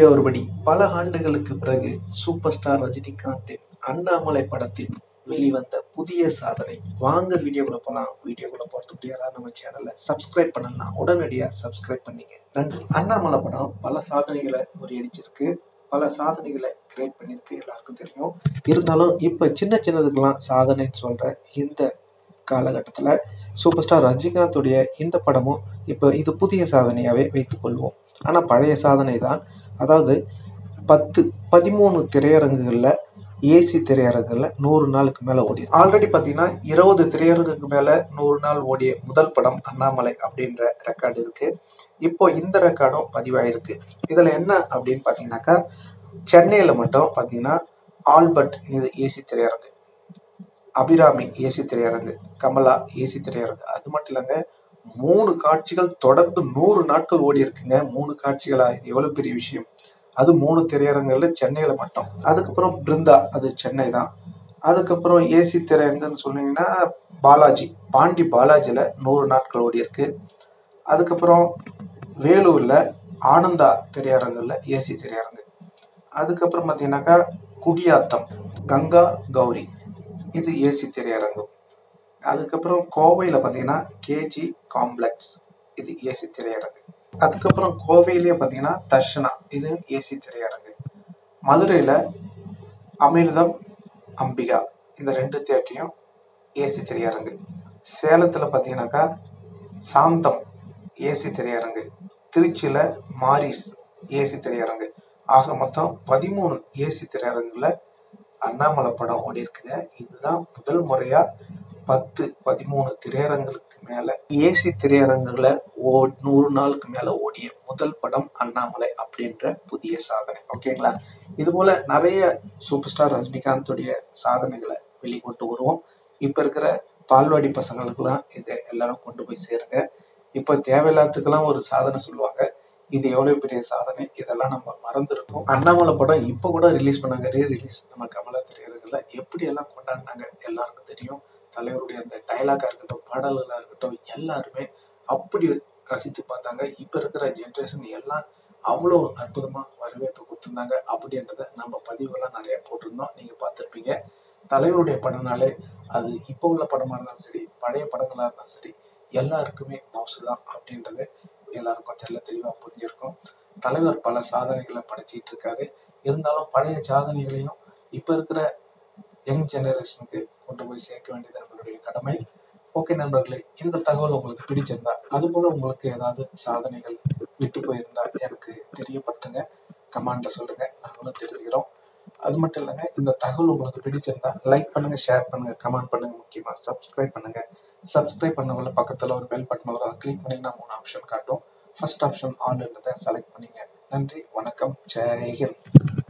ஒருபடி பல ஆண்டுகளுக்கு பிறகு சூப்பர் ஸ்டார் ரஜினிகாந்தின் அண்ணாமலை படத்தில் வெளிவந்த புதிய சாதனை வாங்க வீடியோக்குள்ள போலாம் வீடியோக்குள்ள போறதுக்கு யாராவது நம்ம சேனலை சப்ஸ்கிரைப் பண்ணலாம் உடனடியா சப்ஸ்கிரைப் பண்ணீங்க நன்றி அண்ணாமலை படம் பல சாதனைகளை முறியடிச்சிருக்கு பல சாதனைகளை கிரியேட் பண்ணியிருக்கு எல்லாருக்கும் தெரியும் இருந்தாலும் இப்போ சின்ன சின்னதுக்கெல்லாம் சாதனைன்னு சொல்ற இந்த காலகட்டத்தில் சூப்பர் ஸ்டார் ரஜினிகாந்துடைய இந்த படமும் இப்போ இது புதிய சாதனையாகவே வைத்துக்கொள்வோம் ஆனால் பழைய சாதனை தான் அதாவது பத்து பதிமூணு திரையரங்குகளில் ஏசி திரையரங்குகளில் நூறு நாளுக்கு மேலே ஓடி ஆல்ரெடி பார்த்தீங்கன்னா இருபது திரையரங்குக்கு மேலே நூறு நாள் ஓடிய முதல் படம் அண்ணாமலை அப்படின்ற ரெக்கார்டு இருக்கு இப்போ இந்த ரெக்கார்டும் பதிவாயிருக்கு இதில் என்ன அப்படின்னு பார்த்தீங்கன்னாக்கா சென்னையில் மட்டும் பார்த்தீங்கன்னா ஆல்பர்ட் இது ஏசி திரையரங்கு அபிராமி ஏசி திரையரங்கு கமலா ஏசி திரையரங்கு அது மட்டும் இல்லைங்க மூணு காட்சிகள் தொடர்ந்து நூறு நாட்கள் ஓடி இருக்குங்க மூணு காட்சிகளா இது எவ்வளவு பெரிய விஷயம் அது மூணு திரையரங்குல சென்னையில மட்டும் அதுக்கப்புறம் பிருந்தா அது சென்னை தான் அதுக்கப்புறம் ஏசி திரையரங்குன்னு சொன்னீங்கன்னா பாலாஜி பாண்டி பாலாஜில நூறு நாட்கள் ஓடி இருக்கு அதுக்கப்புறம் வேலூர்ல ஆனந்தா திரையரங்குல ஏசி திரையரங்கு அதுக்கப்புறம் பார்த்தீங்கன்னாக்கா குடியாத்தம் கங்கா கௌரி இது ஏசி திரையரங்கு அதுக்கப்புறம் கோவையில் பார்த்தீங்கன்னா கேஜி காம்ப்ளெக்ஸ் இது ஏசி திரையரங்கு அதுக்கப்புறம் கோவையிலேயே பார்த்தீங்கன்னா தர்ஷனா இது ஏசி திரையரங்கு மதுரையில் அமிர்தம் அம்பிகா இந்த ரெண்டு தேட்டரையும் ஏசி திரையரங்கு சேலத்தில் பார்த்தீங்கன்னாக்கா சாந்தம் ஏசி திரையரங்கு திருச்சியில் மாரிஸ் ஏசி திரையரங்கு ஆக மொத்தம் பதிமூணு ஏசி திரையரங்குல அண்ணாமலை படம் ஓடி இருக்குங்க இதுதான் முதல் முறையா பத்து பதிமூணு திரையரங்குகளுக்கு மேல ஏசி திரையரங்குல ஓ நூறு நாளுக்கு மேல ஓடிய முதல் படம் அண்ணாமலை அப்படின்ற புதிய சாதனை ஓகேங்களா இது போல நிறைய சூப்பர் ஸ்டார் ரஜினிகாந்துடைய சாதனைகளை வெளிக்கொண்டு வருவோம் இப்ப இருக்கிற பால்வாடி பசங்களுக்கெல்லாம் இதை எல்லாரும் கொண்டு போய் சேருங்க இப்ப தேவையில்லாததுக்கெல்லாம் ஒரு சாதனை சொல்லுவாங்க இது எவ்வளவு பெரிய சாதனை இதெல்லாம் நம்ம மறந்துருக்கோம் அண்ணாமலை படம் இப்போ கூட ரிலீஸ் பண்ணாங்க ரீ ரிலீஸ் நம்ம கமலா திரையரங்குல எப்படி எல்லாம் கொண்டாடினாங்க எல்லாருக்கும் தெரியும் தலைவருடைய அந்த டைலாக்கா இருக்கட்டும் பாடல்களா இருக்கட்டும் எல்லாருமே அப்படி ரசித்து பார்த்தாங்க இப்ப இருக்கிற ஜென்ரேஷன் எல்லாம் அவ்வளோ அற்புதமா வரவேற்பு கொடுத்துருந்தாங்க அப்படின்றத நம்ம பதிவுகள்லாம் நிறைய போட்டிருந்தோம் நீங்க பார்த்துருப்பீங்க தலைவருடைய படம்னாலே அது இப்போ உள்ள படமா இருந்தாலும் சரி பழைய படங்களா இருந்தாலும் சரி எல்லாருக்குமே மவுசு தான் அப்படின்றது எல்லாருக்கும் தெல்ல தெளிவா புரிஞ்சிருக்கும் தலைவர் பல சாதனைகளை படைச்சிட்டு இருக்காரு இருந்தாலும் பழைய சாதனைகளையும் இப்ப இருக்கிற யங் ஜெனரேஷனுக்கு கொண்டு போய் சேர்க்க வேண்டியது நம்மளுடைய கடமை ஓகே நண்பர்களே இந்த தகவல் உங்களுக்கு பிடிச்சிருந்தா அது போல உங்களுக்கு ஏதாவது சாதனைகள் விட்டு போயிருந்தா எனக்கு தெரியப்படுத்துங்க கமெண்ட்ல சொல்லுங்க நாங்களும் தெரிஞ்சுக்கிறோம் அது மட்டும் இல்லைங்க இந்த தகவல் உங்களுக்கு பிடிச்சிருந்தா லைக் பண்ணுங்க ஷேர் பண்ணுங்க கமெண்ட் பண்ணுங்க முக்கியமா சப்ஸ்கிரைப் பண்ணுங்க சப்ஸ்கிரைப் பண்ணவங்கள பக்கத்துல ஒரு பெல் பட்டன் வரும் அதை கிளிக் பண்ணீங்கன்னா மூணு ஆப்ஷன் காட்டும் ஃபர்ஸ்ட் ஆப்ஷன் ஆல் இருந்ததை செலக்ட் பண்ணீங்க நன்றி வணக்கம் ஜெய் ஹிந்த்